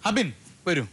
അബിൻ വരൂ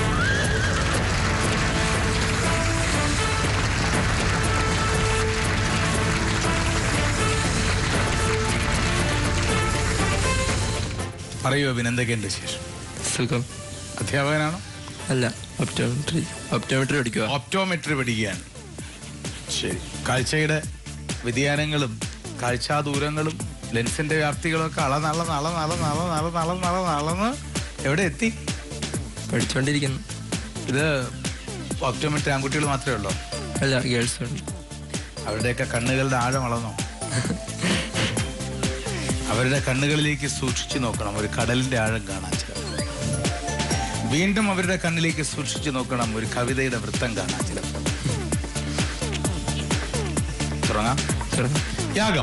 പറയൂ അബിൻ എന്തൊക്കെയുണ്ട് വിശേഷം സുഖം അധ്യാപകനാണോ അല്ല ഒപ്റ്റോമെട്രി ഒപ്റ്റോമെട്രി പഠിക്കുക ഓപ്റ്റോമെട്രി പഠിക്കുകയാണ് ശരി കാഴ്ചയുടെ വ്യതിയാനങ്ങളും കാഴ്ചാ ദൂരങ്ങളും ലെൻസിന്റെ വ്യാപ്തികളൊക്കെ അളന്നളന്ന് അളന്നളന്ന് അളന്നളന്ന് അളന്നളന്ന് അളന്ന് എവിടെ എത്തി പഠിച്ചുകൊണ്ടിരിക്കുന്നു ഇത് ഓപ്റ്റോമെട്രി ആൺകുട്ടികൾ മാത്രമേ ഉള്ളൂ അല്ല ഗേൾസ് ഉണ്ട് അവരുടെയൊക്കെ കണ്ണുകളുടെ ആഴം അളന്നോ അവരുടെ കണ്ണുകളിലേക്ക് സൂക്ഷിച്ചു നോക്കണം ഒരു കടലിന്റെ ആഴം കാണാൻ ചിലപ്പോൾ വീണ്ടും അവരുടെ കണ്ണിലേക്ക് സൂക്ഷിച്ചു നോക്കണം ഒരു കവിതയുടെ വൃത്തം കാണാൻ ചിലപ്പോൾ തുടങ്ങാം തുടങ്ങാം. യാഗം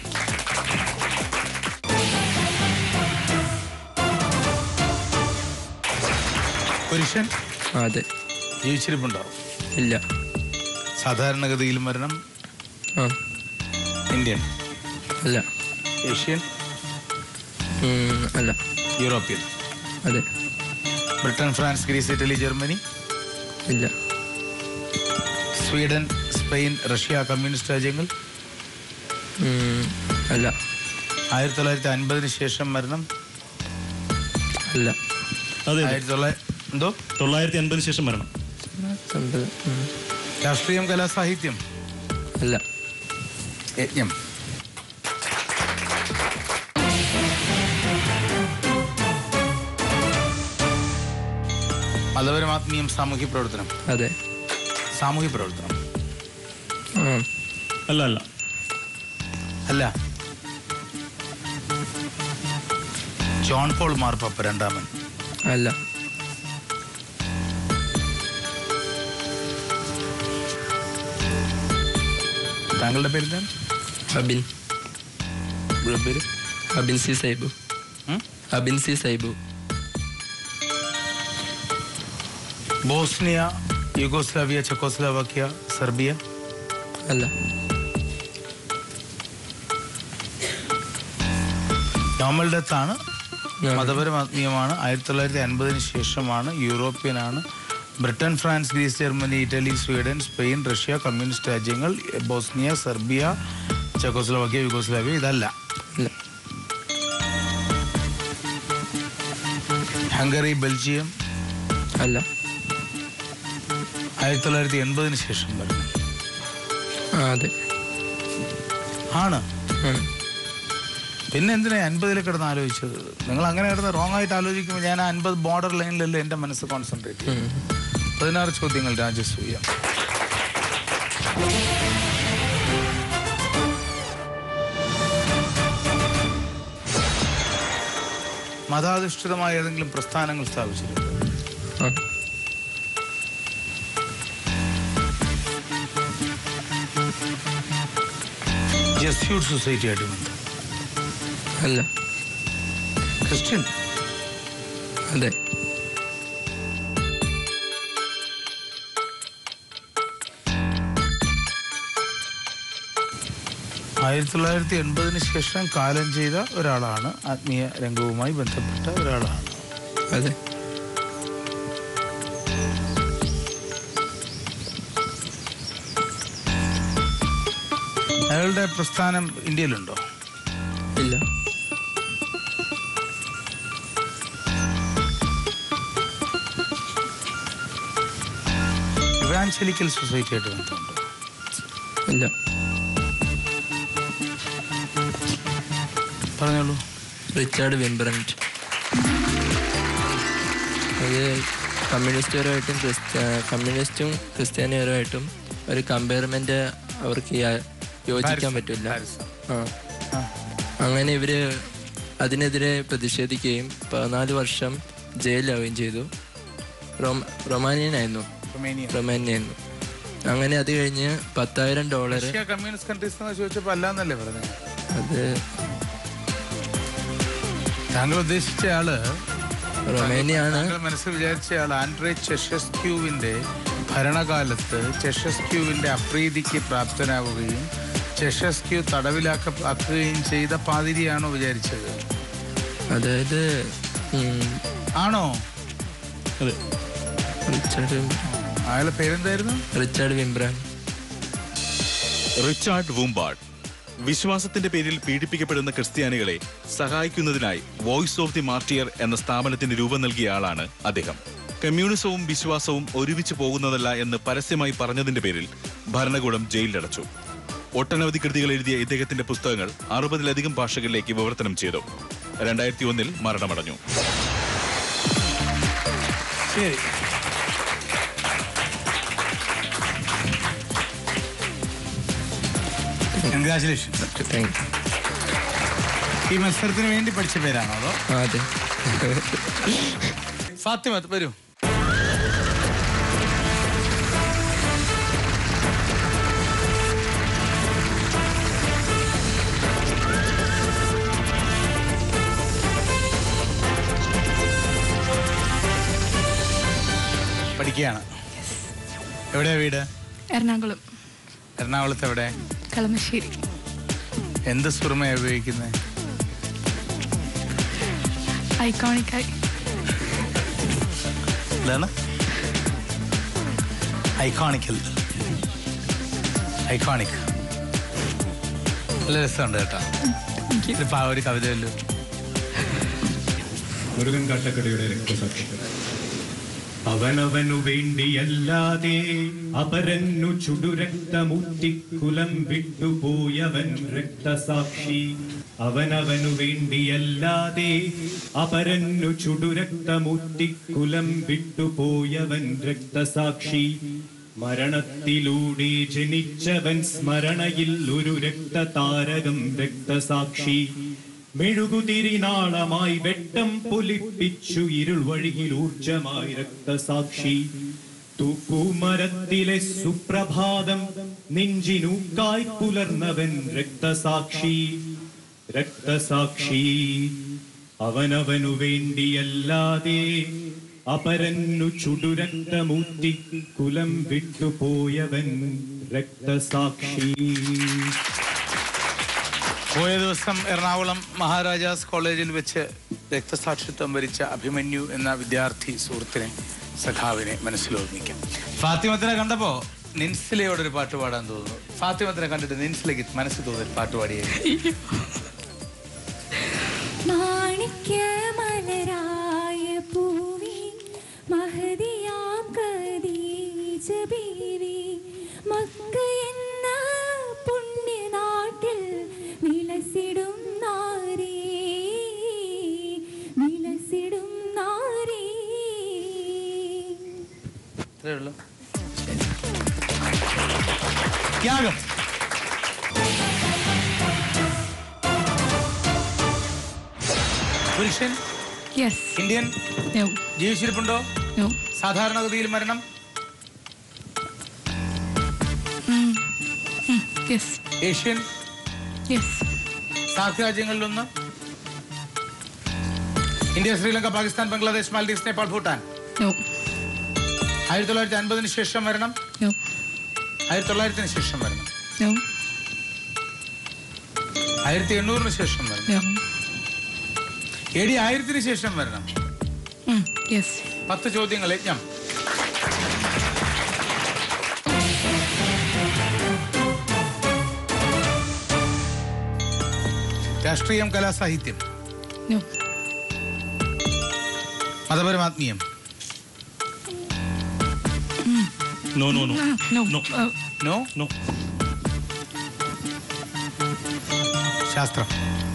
പുരുഷൻ ആ, അതെ ജീവിച്ചിരിപ്പുണ്ടോ ഇല്ല സാധാരണഗതിയിൽ മരണം ആ ഇന്ത്യൻ അല്ല ഏഷ്യൻ ഉം, അല്ല യൂറോപ്യൻ അതെ Britain France Greece Italy Germany ഇല്ല സ്വീഡൻ സ്പെയിൻ റഷ്യ കമ്മ്യൂണിസ്റ്റ് രാജ്യങ്ങൾ ഉം, അല്ല ആയിരത്തി തൊള്ളായിരത്തി അൻപതിന് ശേഷം മരണം അല്ല അതെ അതെ ആയിരത്തി തൊള്ളായിരത്തി എന്തോ തൊള്ളായിരത്തി അൻപതിന് ശേഷം മരണം അമ്പത്, ഉം, രാഷ്ട്രീയം കലാസാഹിത്യം അല്ല യജ്ഞം മതപരമാത്മീയം സാമൂഹ്യ പ്രവർത്തനം അതെ സാമൂഹ്യ പ്രവർത്തനം ആ അല്ല അല്ല അല്ല ജോൺ പോൾ മാർപ്പാപ്പ രണ്ടാമൻ അല്ല താങ്കളുടെ പേരെന്താണ് അബിൻ ഇവിടെ പേര് അബിൻ സി സൈബു ഉം? Abin C Saibu Bosnia Yugoslavia Czechoslovakia Serbia അല്ല നോർമൽ ഡെത്ത് ആണ് ആ. മതപരമാത്മീയമാണ് ആയിരത്തി തൊള്ളായിരത്തി അൻപതിന് ശേഷമാണ് യൂറോപ്യൻ ആണ് Britain France Greece Germany Italy Sweden Spain Russia communist രാജ്യങ്ങൾ ബോസ്നിയ സെർബിയ ചെക്കോസ്ലോവാക്യ യുഗോസ്ലാവിയ ഇതല്ല അല്ല ഹംഗറി ബെൽജിയം അല്ല ആയിരത്തി തൊള്ളായിരത്തി എൺപതിന് ശേഷം വരുന്നു ആ അതെ ആണ് ആണ് പിന്നെ എന്തിനാ അൻപതിൽ കിടന്ന് ആലോചിച്ചത് നിങ്ങൾ അങ്ങനെ കിടന്ന് റോങ് ആയിട്ട് ആലോചിക്കുമ്പോൾ ഞാൻ അൻപത് ബോർഡർ ലൈനിലല്ലേ എൻ്റെ മനസ്സ് കോൺസെൻട്രേറ്റ് ചെയ്യും ഉം. പതിനാറ് ചോദ്യങ്ങൾ രാജസൂയ മതാധിഷ്ഠിതമായ ഏതെങ്കിലും പ്രസ്ഥാനങ്ങൾ സ്ഥാപിച്ചിട്ടുണ്ട് ആ ജസ്യൂട്ട് സൊസൈറ്റി ആയിട്ട് ബന്ധം അല്ല ക്രിസ്ത്യൻ അതെ ആയിരത്തി തൊള്ളായിരത്തി എൺപതിന് ശേഷം കാലം ചെയ്ത ഒരാളാണ് ആത്മീയ രംഗവുമായി ബന്ധപ്പെട്ട ഒരാളാണ് അതെ അയാളുടെ പ്രസ്ഥാനം ഇന്ത്യയിലുണ്ടോ ഇല്ല ഇവാഞ്ചലിക്കൽ സൊസൈറ്റി ആയിട്ട് ബന്ധമുണ്ടോ ഇല്ല പറഞ്ഞോളൂ റിച്ചാർഡ് വിംബ്രൻറ്റ് അത് കമ്മ്യൂണിസ്റ്റുപരമായിട്ടും ക്രിസ്ത്യ കമ്മ്യൂണിസ്റ്റും ക്രിസ്ത്യാനിപരമായിട്ടും ഒരു കമ്പയർമെന്റ് അവർക്ക് യ- യോജിക്കാൻ പറ്റില്ല ഹാരിസൺ. ആ ആ. അങ്ങനെ ഇവര് അതിനെതിരെ പ്രതിഷേധിക്കുകയും പതിനാല് വർഷം ജയിലാവുകയും ചെയ്തു റൊമ റൊമാനിയനായിരുന്നു റൊമേനിയ റൊമാനിയായിരുന്നു അങ്ങനെ അത് കഴിഞ്ഞ് പത്തായിരം ഡോളർ റഷ്യ കമ്മ്യൂണിസ്റ്റ് കൺട്രീസ് എന്ന് ചോദിച്ചപ്പോൾ അല്ലാന്നല്ലേ പറഞ്ഞത് അത് താങ്കൾ ഉദ്ദേശിച്ച ആള് റൊമേനിയാണ് താങ്കൾ മനസ്സിൽ വിചാരിച്ച ആൾ ആൻഡ്രേ ചെഷസ്ക്യൂവിന്റെ ഭരണകാലത്ത് ചെഷസ്ക്യൂവിന്റെ അപ്രീതിക്ക് പ്രാപ്തനാവുകയും ചെഷസ്ക്യൂ തടവിലാക്കുകയും ചെയ്ത പാതിരിയാണോ വിചാരിച്ചത് അതായത് ഉം, ആണോ അതെ റിച്ചാർഡ് അയാളുടെ പേരെന്തായിരുന്നു റിച്ചാർഡ് വിംബ്രാൻ റിച്ചാർഡ് വുംബാർഡ് വിശ്വാസത്തിന്റെ പേരിൽ പീഡിപ്പിക്കപ്പെടുന്ന ക്രിസ്ത്യാനികളെ സഹായിക്കുന്നതിനായി വോയിസ് ഓഫ് ദി മാർട്ടിയർ എന്ന സ്ഥാപനത്തിന് രൂപം നൽകിയ ആളാണ് അദ്ദേഹം കമ്മ്യൂണിസവും വിശ്വാസവും ഒരുമിച്ച് പോകുന്നതല്ല എന്ന് പരസ്യമായി പറഞ്ഞതിന്റെ പേരിൽ ഭരണകൂടം ജയിലിലടച്ചു ഒട്ടനവധി കൃതികൾ എഴുതിയ ഇദ്ദേഹത്തിന്റെ പുസ്തകങ്ങൾ അറുപതിലധികം ഭാഷകളിലേക്ക് വിവർത്തനം ചെയ്തു രണ്ടായിരത്തി ഒന്നിൽ മരണമടഞ്ഞു ശരി കൺഗ്രാചുലേഷൻസ് താങ്ക് ഈ മത്സരത്തിന് വേണ്ടി പഠിച്ച പേരാണോ അതോ ആ അതെ ഫാത്തിമ വരൂ പഠിക്കുകയാണ് എവിടെയാ വീട് എറണാകുളം എറണാകുളത്ത് എവിടെ കളമശ്ശേരി എന്ത് സുറുമയാണ് ഉപയോഗിക്കുന്നത് ഐക്കോണിക്കായി എന്താണ് ഐക്കോണിക്കൽ ഐക്കോണിക് നല്ല രസമുണ്ട് കേട്ടോ ഇതിപ്പോ ആ ഒരു കവിതയല്ലോ മുരുകൻ കാട്ടക്കടയുടെ രക്തസാക്ഷികൾ അവനവനു വേണ്ടിയല്ലാതെ അപരന്നു ചുടുരക്തമുത്തിക്കുലം വിട്ടുപോയവൻ രക്തസാക്ഷി അവനവനു വേണ്ടിയല്ലാതെ അപരന്നു ചുടുരക്തമുത്തിക്കുലം വിട്ടുപോയവൻ രക്തസാക്ഷി മരണത്തിലൂടെ ജനിച്ചവൻ സ്മരണയിൽ ഒരു രക്തതാരകം രക്തസാക്ഷി മെഴുകുതിരിനാളമായി വെട്ടം പൊലിപ്പിച്ചു ഇരുൾ വഴിയിൽ ഊർജമായി രക്തസാക്ഷി തൂക്കുമരത്തിലെ സുപ്രഭാതം നെഞ്ചിനൂക്കായി പുലർന്നവൻ രക്തസാക്ഷി രക്തസാക്ഷി അവനവനു വേണ്ടിയല്ലാതെ അപരന്നു ചുടുരക്തമൂത്തി കുലം വിട്ടുപോയവൻ രക്തസാക്ഷി പോയ ദിവസം എറണാകുളം മഹാരാജാസ് കോളേജിൽ വെച്ച് രക്തസാക്ഷിത്വം വരിച്ച അഭിമന്യു എന്ന വിദ്യാർത്ഥി സുഹൃത്തിനെ സഖാവിനെ മനസ്സിലോർമ്മിക്കാം ഫാത്തിമത്തിനെ കണ്ടപ്പോ നിൻസിലയോടൊരു പാട്ട് പാടാൻ തോന്നുന്നു ഫാത്തിമത്തിനെ കണ്ടിട്ട് നിൻസിലേക്ക് മനസ്സിൽ തോന്നി പാട്ട് പാടിയേ മാണിക്യമലരായ പൂവി മഹതിയാം ഖദീജ ബീവി മക്ക എന്ന പുണ്യനാട്ടിൽ വിലസിടും നാരീ വിലസിടും നാരീ ഇത്രേ ഉള്ളൂ ത്യാഗം പുരുഷൻ യെസ് ഇന്ത്യൻ നോ ജീവിച്ചിരിപ്പുണ്ടോ നോ സാധാരണഗതിയിൽ മരണം യെസ് ഏഷ്യൻ യെസ് സാർക്ക് രാജ്യങ്ങളിലൊന്ന് ഇന്ത്യ ശ്രീലങ്ക പാകിസ്ഥാൻ ബംഗ്ലാദേശ് മാൽഡീവ്സ് നേപ്പാൾ ഭൂട്ടാൻ നോ ആയിരത്തി തൊള്ളായിരത്തി അൻപതിന് ശേഷം വരണം നോ ആയിരത്തി തൊള്ളായിരത്തിന് ശേഷം വരണം നോ ആയിരത്തി എണ്ണൂറിന് ശേഷം വരണം നോ എ ഡി ആയിരത്തിന് ശേഷം വരണം യെസ് പത്ത് ചോദ്യങ്ങൾ യജ്ഞം രാഷ്ട്രീയം കലാസാഹിത്യം നോ മതപരമാത്മീയം no no no no no no no ശാസ്ത്രം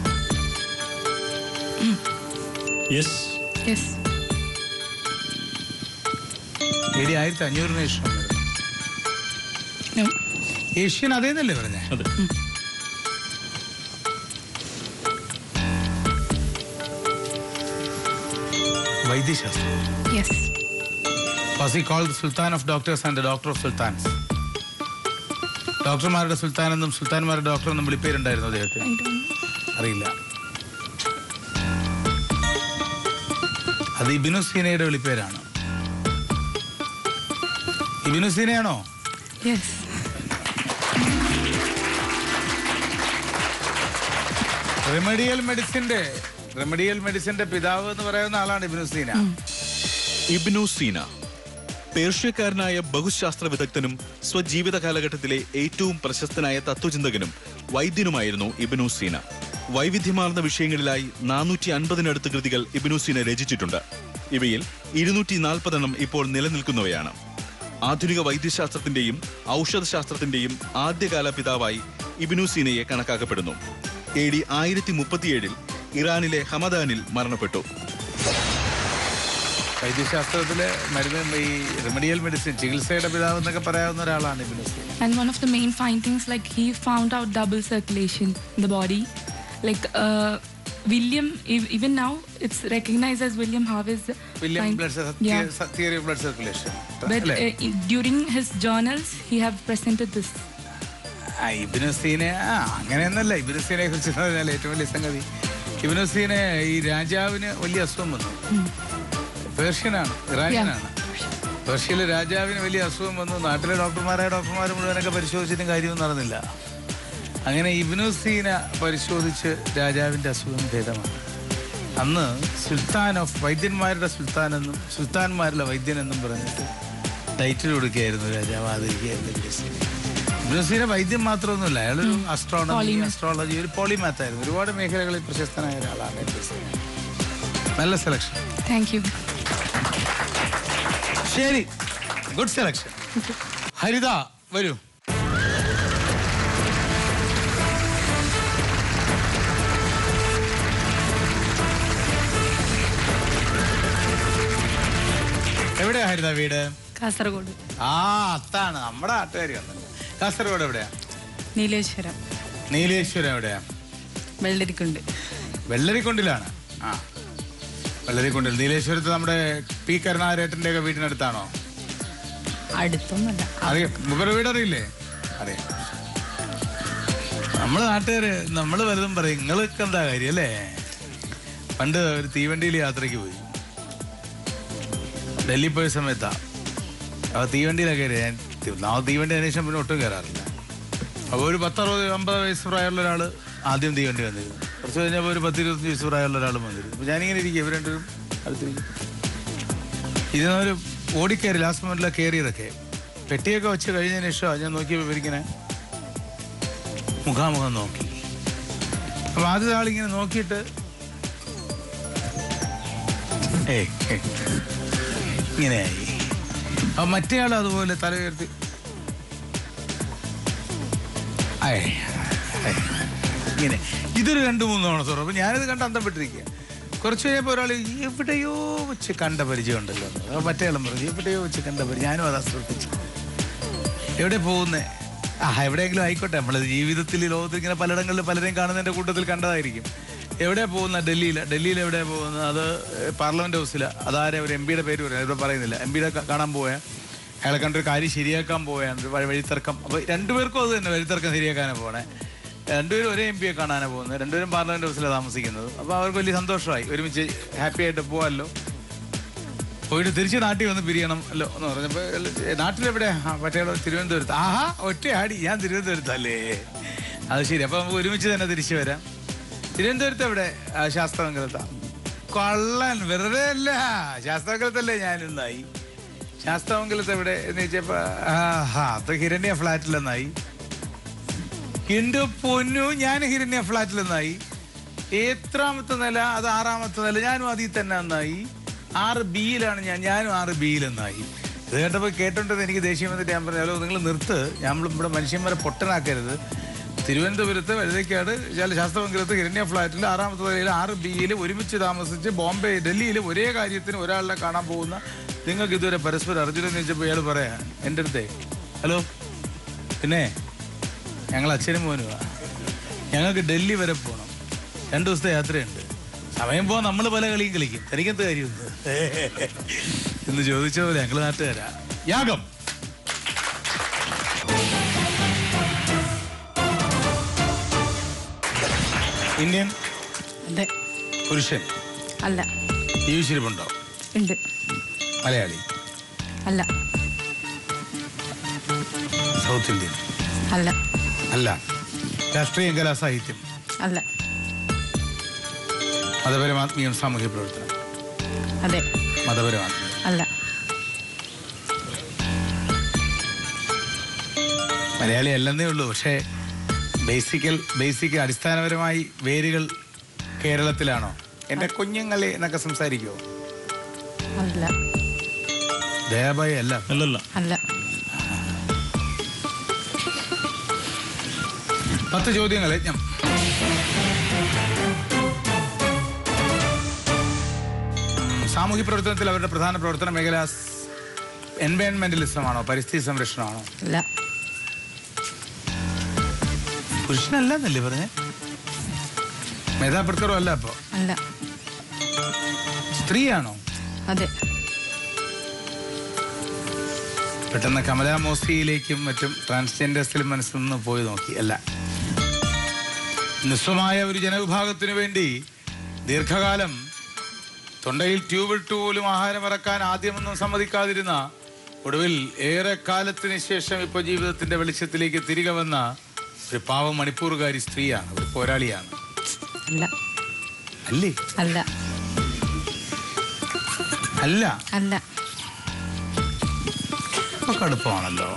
യെസ് യെസ് എ ഡി ആയിരത്തി അഞ്ഞൂറിന് ശേഷം വരണം നോ ഏഷ്യൻ അതേന്നല്ലേ പറഞ്ഞേ അതെ വൈദ്യശാസ്ത്രം yes Was he called the Sultan of Doctors and the Doctor of Sultans? ഡോക്ടർമാരുടെ സുൽത്താൻ എന്നും സുൽത്താൻമാരുടെ ഡോക്ടർ എന്നും വിളിപ്പേരുണ്ടായിരുന്നു അദ്ദേഹത്തിന് ഐ ഡോണ്ട് അറിയില്ല അത് ഇബിനു സീനയുടെ വിളിപ്പേരാണ് ഇബിനു സീനയാണോ യെസ് റെമഡിയൽ മെഡിസിന്റെ റെമഡിയൽ മെഡിസിന്റെ പിതാവ് എന്ന് പറയുന്ന ആളാണ് ഇബിനു സീന ഇബ്നു സീന പേർഷ്യക്കാരനായ ബഹുശാസ്ത്ര വിദഗ്ധനും സ്വജീവിത കാലഘട്ടത്തിലെ ഏറ്റവും പ്രശസ്തനായ തത്വചിന്തകനും വൈദ്യനുമായിരുന്നു ഇബ്നു സീന വൈവിധ്യമാർന്ന വിഷയങ്ങളിലായി നാനൂറ്റി അൻപതിനടുത്ത് കൃതികൾ ഇബ്നു സീന രചിച്ചിട്ടുണ്ട് ഇവയിൽ ഇരുന്നൂറ്റി നാൽപ്പതെണ്ണം ഇപ്പോൾ നിലനിൽക്കുന്നവയാണ് ആധുനിക വൈദ്യശാസ്ത്രത്തിന്റെയും ഔഷധശാസ്ത്രത്തിന്റെയും ആദ്യകാല പിതാവായി ഇബ്നു സീനയെ കണക്കാക്കപ്പെടുന്നു എ ഡി ആയിരത്തി മുപ്പത്തിയേഴിൽ ഇറാനിലെ ഹമദാനിൽ മരണപ്പെട്ടു വൈദ്യശാസ്ത്രത്തിലെ മരുന്ന് ഈ റെമഡിയൽ മെഡിസിൻ ചികിത്സയുടെ പിതാവ് എന്നൊക്കെ പറയാവുന്ന ഒരാളാണ് Ibn Sina And one of the main findings, like he found out double circulation in the body. Like uh, William, ev- even now, it's recognized as William Harvey's. William find- blood Yeah. Theory blood circulation But uh, in- during his journals, he have presented this. Ibn സീനെ ആ അങ്ങനെയൊന്നല്ല ഇബിനു സീനെ കുറിച്ച് പറഞ്ഞാൽ ഏറ്റവും വലിയ സംഗതി ഇബിനു സീനെ ഈ രാജാവിന് വലിയ അസുഖം വന്നു പേർഷ്യനാണ് ഇറാനിയനാണ് പേർഷ്യയിലെ രാജാവിന് വലിയ അസുഖം വന്നു നാട്ടിലെ ഡോക്ടർമാരായ ഡോക്ടർമാർ മുഴുവനൊക്കെ പരിശോധിച്ചിട്ടും കാര്യമൊന്നും നടന്നില്ല അങ്ങനെ ഇബ്നു സീന പരിശോധിച്ച് രാജാവിന്റെ അസുഖം ഭേദമാണ് അന്ന് സുൽത്താൻ ഓഫ് വൈദ്യന്മാരുടെ സുൽത്താൻ എന്നും സുൽത്താൻമാരുടെ വൈദ്യൻ എന്നും പറഞ്ഞിട്ട് ടൈറ്റിൽ കൊടുക്കുകയായിരുന്നു രാജാവ് ആദരിക്കുകയായിരുന്നു ഇബ്നു സീന ഇബ്നു സീന വൈദ്യം മാത്രമൊന്നുമില്ല അയാളൊരു അസ്ട്രോണമി Polymath. അസ്ട്രോളജി ഒരു പോളിമാത്ത് ആയിരുന്നു ഒരുപാട് മേഖലകളിൽ പ്രശസ്തനായ ഒരാളാണ് ഇബ്നു സീന നല്ല സെലക്ഷൻ Thank you. ശരി ഗുഡ് സെലക്ഷൻ ഹരിത വരൂ എവിടെയാ ഹരിത വീട് കാസർഗോഡ് ആ അത്താണ് നമ്മുടെ നാട്ടുകാരി വന്നത് കാസർഗോഡ് എവിടെയാ നീലേശ്വരം നീലേശ്വരം എവിടെയാ വെള്ളരിക്കുണ്ട് വെള്ളരിക്കൊണ്ടിലാണ് ആ വെള്ളരിക്കൊണ്ടിൽ നീലേശ്വരത്ത് നമ്മുടെ പി കരുണാകരേട്ടൻ്റെ ഒക്കെ വീടിനടുത്താണോ അടുത്തൊന്നല്ല അറിയാം ഇവരുടെ വീട് അറിയില്ലേ അറിയാം നമ്മള് നാട്ടുകാര് നമ്മള് വലുതും പറയും നിങ്ങൾക്ക് എന്താ കാര്യം അല്ലേ പണ്ട് ഒരു തീവണ്ടിയിൽ യാത്രയ്ക്ക് പോയി ഡൽഹി പോയ സമയത്താ അപ്പൊ തീവണ്ടിയിലൊക്കെ കയറി ഞാൻ നാളെ തീവണ്ടി അന്വേഷണം പിന്നെ ഒട്ടും കയറാറില്ല അപ്പോൾ ഒരു പത്തറുപത് അമ്പത് വയസ്സ് പ്രായമുള്ള ഒരാൾ ആദ്യം തീവണ്ടി വന്നിരുന്നു കുറച്ച് കഴിഞ്ഞപ്പോൾ ഒരു പത്ത് ഇരുപത്തഞ്ച് വയസ്സ് പ്രായമുള്ള ഒരാൾ വന്നിരുന്നു അപ്പോൾ ഞാനിങ്ങനെ ഇരിക്കും ഇവർ രണ്ടുപേരും അടുത്തിരിക്കും ഇതിനൊരു ഓടിക്കയറി ലാസ്റ്റ് മൊമെന്റിലാണ് കയറിയതൊക്കെ പെട്ടിയൊക്കെ വെച്ച് കഴിഞ്ഞതിന് ശേഷം ഞാൻ നോക്കിയപ്പോൾ ഇവരിങ്ങനെ മുഖാമുഖം നോക്കി അപ്പൊ ആദ്യത്തെ ആളിങ്ങനെ നോക്കിയിട്ട് ഏയ് ഏയ്, ഇങ്ങനെയായി അപ്പൊ മറ്റേ ആൾ അതുപോലെ തല ഉയർത്തി അയ്, അയ്, ഇങ്ങനെ ഇതൊരു രണ്ട് മൂന്ന് തവണ തുറന്നു അപ്പൊ ഞാനിത് കണ്ട് അന്തപ്പെട്ടിരിക്കുക കുറച്ച് കഴിഞ്ഞപ്പോൾ ഒരാൾ എവിടെയോ വെച്ച് കണ്ട പരിചയം ഉണ്ടല്ലോ എന്ന്. അപ്പൊ മറ്റേ ആളും പറഞ്ഞു എവിടെയോ വെച്ച് കണ്ട പരിചയം ഞാനും അതാ ശ്രദ്ധിച്ചു എവിടെ പോകുന്നേ ആ എവിടെയെങ്കിലും ആയിക്കോട്ടെ നമ്മൾ ജീവിതത്തിൽ ഈ ലോകത്തിൽ ഇങ്ങനെ പലയിടങ്ങളിൽ പലരെയും കാണുന്നതിന്റെ കൂട്ടത്തിൽ കണ്ടതായിരിക്കും എവിടെയാ പോകുന്ന ഡൽഹിയിൽ ഡൽഹിയിൽ എവിടെയാ പോകുന്നത് അത് പാർലമെന്റ് ഹൗസിലാണ് അതാരെ ഒരു എം പിയുടെ പേര് പറയാം ഇവിടെ പറയുന്നില്ല എം പിയുടെ കാണാൻ പോയാ അയാളെ കണ്ടൊരു കാര്യം ശരിയാക്കാൻ പോയാണ് ഒരു വഴി- വഴിത്തർക്കം അപ്പൊ രണ്ടുപേർക്കും അത് തന്നെ വഴിത്തർക്കം ശരിയാക്കാനാണ് പോണേ രണ്ടുപേരും ഒരേ എം പിയെ കാണാനാണ് പോകുന്നത് രണ്ടുപേരും പാർലമെന്റ് ഹൗസിലാണ് താമസിക്കുന്നത് അപ്പൊ അവർക്ക് വലിയ സന്തോഷമായി ഒരുമിച്ച് ഹാപ്പി ആയിട്ട് പോവാമല്ലോ പോയിട്ട് തിരിച്ച് നാട്ടിൽ വന്ന് പിരിയണം അല്ലോ എന്ന് പറഞ്ഞപ്പോ "ഏ, നാട്ടിലെവിടെ ആ പറ്റേടോ തിരുവനന്തപുരത്ത് ആഹാ ഒറ്റയാടി ഞാൻ തിരുവനന്തപുരത്തല്ലേ അത് ശരി അപ്പൊ നമുക്ക് ഒരുമിച്ച് തന്നെ തിരിച്ചു വരാം തിരുവനന്തപുരത്ത് എവിടെ ആ, ശാസ്ത്രമംഗലത്താ കൊള്ളൻ വെറുതെ അല്ല ശാസ്ത്രമംഗലത്തല്ലേ ഞാനിന്നായി ശാസ്ത്രമംഗലത്ത് എവിടെ എന്ന് ചോദിച്ചപ്പോ ആഹാ അത് ഹിരണ്യ ഫ്ലാറ്റിലെന്നായി എന്റെ പൊന്നു ഞാൻ ഹിരണ്യ ഫ്ലാറ്റിലെന്നായി എത്രാമത്തെ നില അത് ആറാമത്തെ നില ഞാനും അതിൽ തന്നെ നന്നായി ആറ് ബിയിലാണ് ഞാൻ ഞാനും ആറ് ബിയിലെന്നായി ഇത് കേട്ടപ്പോൾ കേട്ടോണ്ടത് എനിക്ക് ദേഷ്യം വന്നിട്ട് ഞാൻ പറഞ്ഞു ഹലോ നിങ്ങൾ നിർത്ത് നമ്മൾ ഇവിടെ മനുഷ്യന്മാരെ പൊട്ടനാക്കരുത് തിരുവനന്തപുരത്ത് വഴുതയ്ക്കാട് ചില ശാസ്ത്രമംഗലത്ത് ഹിരണ്യ ഫ്ലാറ്റിൽ ആറാമത്തെ നിലയിൽ ആറ് ബിയിൽ ഒരുമിച്ച് താമസിച്ച് ബോംബെ ഡൽഹിയിൽ ഒരേ കാര്യത്തിന് ഒരാളിനെ കാണാൻ പോകുന്ന നിങ്ങൾക്ക് ഇതുവരെ പരസ്പരം അറിഞ്ഞില്ലെന്ന് ചോദിച്ചപ്പോൾ ഇയാൾ പറയാ എൻ്റെ അടുത്തേ ഹലോ പിന്നെ ഞങ്ങൾ അച്ഛനും മോനുമാ ഞങ്ങൾക്ക് ഡൽഹി വരെ പോകണം രണ്ടു ദിവസത്തെ യാത്രയുണ്ട് സമയം പോകാൻ നമ്മൾ പല കളിയും കളിക്കും തനിക്കെന്ത് കാര്യമുണ്ട് എന്ന് ചോദിച്ച പോലെ ഞങ്ങൾ നാട്ടുകാരാ യാഗം ഇന്ത്യൻ അതെ പുരുഷൻ അല്ല ജീവിച്ചിരിപ്പുണ്ടോ ഉണ്ട് മലയാളി അല്ല സൗത്ത് ഇന്ത്യൻ അല്ല അല്ല രാഷ്ട്രീയം കലാ സാഹിത്യം അല്ല മതപരമാത്മീയം സാമൂഹ്യ പ്രവർത്തനം അതെ മതപരമാത്മീയം അല്ല മലയാളി അല്ലെന്നേ ഉള്ളൂ പക്ഷേ ബേസിക്കൽ ബേസിക് അടിസ്ഥാനപരമായി വേരുകൾ കേരളത്തിലാണോ എൻ്റെ കുഞ്ഞുങ്ങളെ എന്നൊക്കെ സംസാരിക്കുമോ അല്ല ദയാബായി അല്ല അല്ലല്ല അല്ല പത്ത് ചോദ്യങ്ങൾ ഞാൻ സാമൂഹ്യ പ്രവർത്തനത്തിൽ അവരുടെ പ്രധാന പ്രവർത്തന മേഖല എൻവയൺമെന്റലിസമാണോ പരിസ്ഥിതി സംരക്ഷണമാണോ അല്ല പുരുഷനല്ല എന്നല്ലേ പറഞ്ഞേ മേധാപ്രത്തറോ അല്ല അപ്പോ അല്ല സ്ത്രീയാണോ അതെ പെട്ടെന്ന് കമലാ മോസ്തിയിലേക്കും മറ്റും ട്രാൻസ്ജെൻഡേഴ്സിലും മനസ്സിൽ നിന്ന് പോയി നോക്കി അല്ല നിസ്വമായ ഒരു ജനവിഭാഗത്തിനു വേണ്ടി ദീർഘകാലം തൊണ്ടയിൽ ട്യൂബിട്ട് പോലും ആഹാരം ഇറക്കാൻ ആദ്യമൊന്നും സമ്മതിക്കാതിരുന്ന ഒടുവിൽ ഏറെ കാലത്തിന് ശേഷം ഇപ്പോൾ ജീവിതത്തിന്റെ വെളിച്ചത്തിലേക്ക് തിരികെ വന്ന ഒരു പാവം മണിപ്പൂറുകാരി സ്ത്രീയാണ് ഒരു പോരാളിയാണ് അല്ല അല്ലേ അല്ല അല്ല അല്ല ഇപ്പൊ കടുപ്പമാണല്ലോ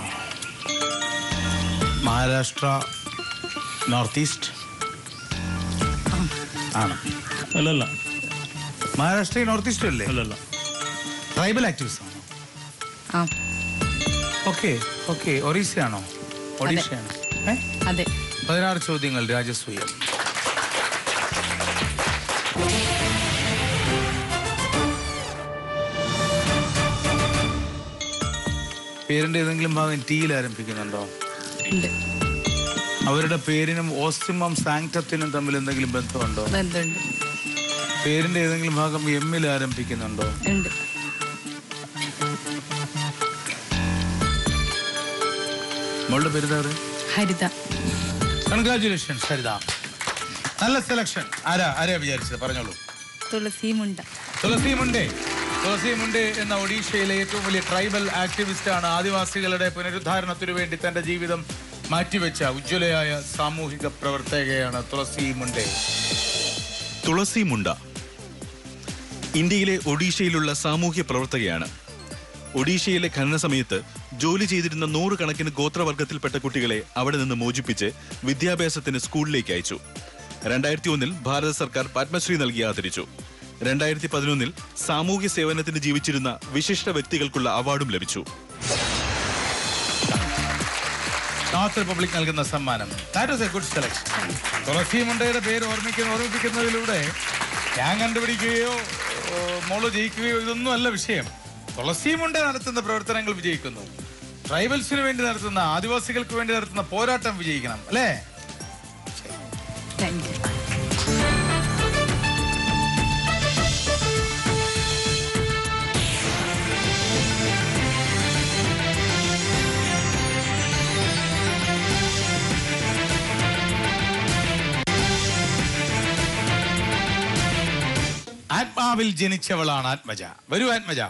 മഹാരാഷ്ട്ര നോർത്ത് ഈസ്റ്റ് ആണ് അല്ലല്ല മഹാരാഷ്ട്ര നോർത്ത് ഈസ്റ്റ് അല്ലേ അല്ലല്ല ട്രൈബൽ ആക്ടിവിസ്റ്റ് ആണോ ആ ഓക്കെ ഓക്കെ ഒറീസയാണോ ഒഡീഷയാണോ ഏ അതെ പതിനാറ് ചോദ്യങ്ങൾ രാജസൂയം പേരിന്റെ ഏതെങ്കിലും ഭാഗം ടീയിൽ ആരംഭിക്കുന്നുണ്ടോ ഉണ്ട് അവരുടെ പേരിനും ഓസ്റ്റിമം സാങ്ക്ടത്തിനും തമ്മിൽ എന്തെങ്കിലും ബന്ധമുണ്ടോ ബന്ധമുണ്ട് പേരിന്റെ ഏതെങ്കിലും ഭാഗം എമ്മിൽ ആരംഭിക്കുന്നുണ്ടോ ഉണ്ട് മോളുടെ പേര് എന്താ പറയുക ഹരിത കൺഗ്രാചുലേഷൻ സരിത നല്ല സെലക്ഷൻ ആരാ ആരാ വിചാരിച്ചത് പറഞ്ഞോളൂ തുളസി മുണ്ട തുളസി മുണ്ടേ തുളസി മുണ്ടേ എന്ന ഒഡീഷയിലെ ഏറ്റവും വലിയ ട്രൈബൽ ആക്ടിവിസ്റ്റ് ആണ് ആദിവാസികളുടെ പുനരുദ്ധാരണത്തിനു വേണ്ടി തന്റെ ജീവിതം മാറ്റിവെച്ച ഉജ്ജ്വലയായ സാമൂഹിക പ്രവർത്തകയാണ് തുളസി മുണ്ടേ തുളസി മുണ്ട ഇന്ത്യയിലെ ഒഡീഷയിലുള്ള സാമൂഹ്യ പ്രവർത്തകയാണ് ഒഡീഷയിലെ ഖനന സമയത്ത് ജോലി ചെയ്തിരുന്ന നൂറുകണക്കിന് ഗോത്രവർഗത്തിൽപ്പെട്ട കുട്ടികളെ അവിടെ നിന്ന് മോചിപ്പിച്ച് വിദ്യാഭ്യാസത്തിന് സ്കൂളിലേക്ക് അയച്ചു രണ്ടായിരത്തി ഒന്നിൽ ഭാരത സർക്കാർ പത്മശ്രീ നൽകി ആദരിച്ചു രണ്ടായിരത്തി പതിനൊന്നിൽ സാമൂഹ്യ സേവനത്തിന് ജീവിച്ചിരുന്ന വിശിഷ്ട വ്യക്തികൾക്കുള്ള അവാർഡും ലഭിച്ചു നോർത്ത് റിപ്പബ്ലിക് നൽകുന്ന സമ്മാനം that was a good selection Tulasi മുണ്ടയുടെ പേര് ഓർമ്മിക്കുന്ന ഓർമ്മിപ്പിക്കുന്നതിലൂടെ ഞാൻ കണ്ടുപിടിക്കുകയോ ഓ, മോള് ജയിക്കുകയോ ഇതൊന്നും അല്ല വിഷയം തുളസി മുണ്ട നടത്തുന്ന പ്രവർത്തനങ്ങൾ വിജയിക്കുന്നു ട്രൈബൽസിന് വേണ്ടി നടത്തുന്ന ആദിവാസികൾക്ക് വേണ്ടി നടത്തുന്ന പോരാട്ടം വിജയിക്കണം അല്ലേ താങ്ക് യു ആത്മാവിൽ ജനിച്ചവളാണ് ആത്മജ വരൂ ആത്മജ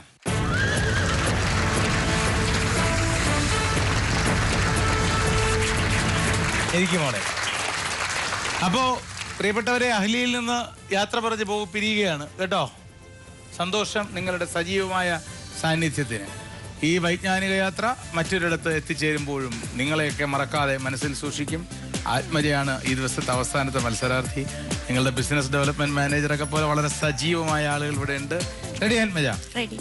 എനിക്ക് മോളെ അപ്പോ പ്രിയപ്പെട്ടവരെ അഹ്ലിയിൽ നിന്ന് യാത്ര പറഞ്ഞ് പോകും പിരിയുകയാണ് കേട്ടോ സന്തോഷം നിങ്ങളുടെ സജീവമായ സാന്നിധ്യത്തിന് ഈ വൈജ്ഞാനിക യാത്ര മറ്റൊരിടത്ത് എത്തിച്ചേരുമ്പോഴും നിങ്ങളെയൊക്കെ മറക്കാതെ മനസ്സിൽ സൂക്ഷിക്കും ആത്മജയാണ് ഈ ദിവസത്തെ അവസാനത്തെ മത്സരാർത്ഥി നിങ്ങളുടെ ബിസിനസ് ഡെവലപ്മെന്റ് മാനേജറൊക്കെ പോലെ വളരെ സജീവമായ ആളുകൾ ഇവിടെ ഉണ്ട് റെഡി ആത്മജ റെഡി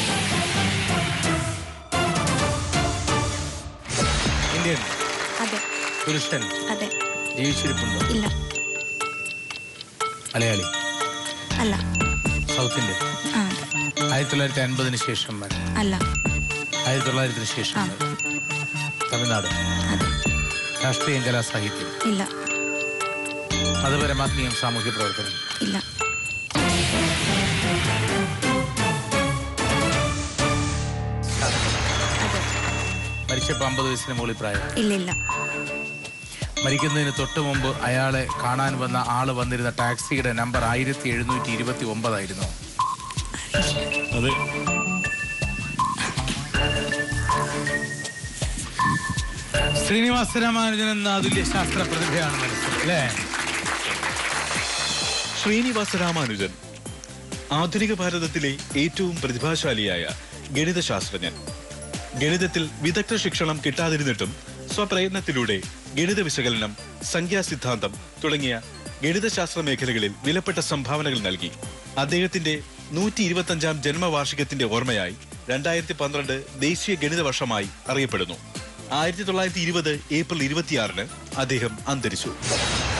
ഇന്ത്യൻ അതെ പുരുഷൻ അതെ ജീവിച്ചിരിപ്പുണ്ടോ ഇല്ല മലയാളി അല്ല സൗത്ത് ഇന്ത്യൻ ആ ആയിരത്തി തൊള്ളായിരത്തി അൻപതിന് ശേഷം വരെ അല്ല ആയിരത്തി തൊള്ളായിരത്തിന് ശേഷം ആ. വരെ. തമിഴ്നാട് അതെ രാഷ്ട്രീയം കലാ സാഹിത്യം ഇല്ല മതപരമാത്മീയം സാമൂഹ്യ പ്രവർത്തനം ഇല്ല അതെ മരിച്ചപ്പോൾ അമ്പത് വയസ്സിന് മുകളിൽ പ്രായം ഇല്ല ഇല്ല മരിക്കുന്നതിന് തൊട്ട് മുമ്പ് അയാളെ കാണാൻ വന്ന ആള് വന്നിരുന്ന ടാക്സിയുടെ നമ്പർ ആയിരത്തി എഴുന്നൂറ്റി ഇരുപത്തി ഒമ്പതായിരുന്നു അതെ ശ്രീനിവാസ രാമാനുജൻ എന്ന അതുല്യ ശാസ്ത്ര പ്രതിഭയാണ് മനസ്സിൽ അല്ലേ ശ്രീനിവാസ രാമാനുജൻ ആധുനിക ഭാരതത്തിലെ ഏറ്റവും പ്രതിഭാശാലിയായ ഗണിതശാസ്ത്രജ്ഞൻ ഗണിതത്തിൽ വിദഗ്ധ ശിക്ഷണം കിട്ടാതിരുന്നിട്ടും സ്വപ്രയത്നത്തിലൂടെ ഗണിത വിശകലനം സംഖ്യാസിദ്ധാന്തം തുടങ്ങിയ ഗണിതശാസ്ത്ര മേഖലകളിൽ വിലപ്പെട്ട സംഭാവനകൾ നൽകി അദ്ദേഹത്തിന്റെ നൂറ്റി ഇരുപത്തഞ്ചാം ജന്മവാർഷികത്തിന്റെ ഓർമ്മയായി രണ്ടായിരത്തി പന്ത്രണ്ട് ദേശീയ ഗണിത വർഷമായി അറിയപ്പെടുന്നു ആയിരത്തി തൊള്ളായിരത്തി ഇരുപത് ഏപ്രിൽ ഇരുപത്തിയാറിന് അദ്ദേഹം അന്തരിച്ചു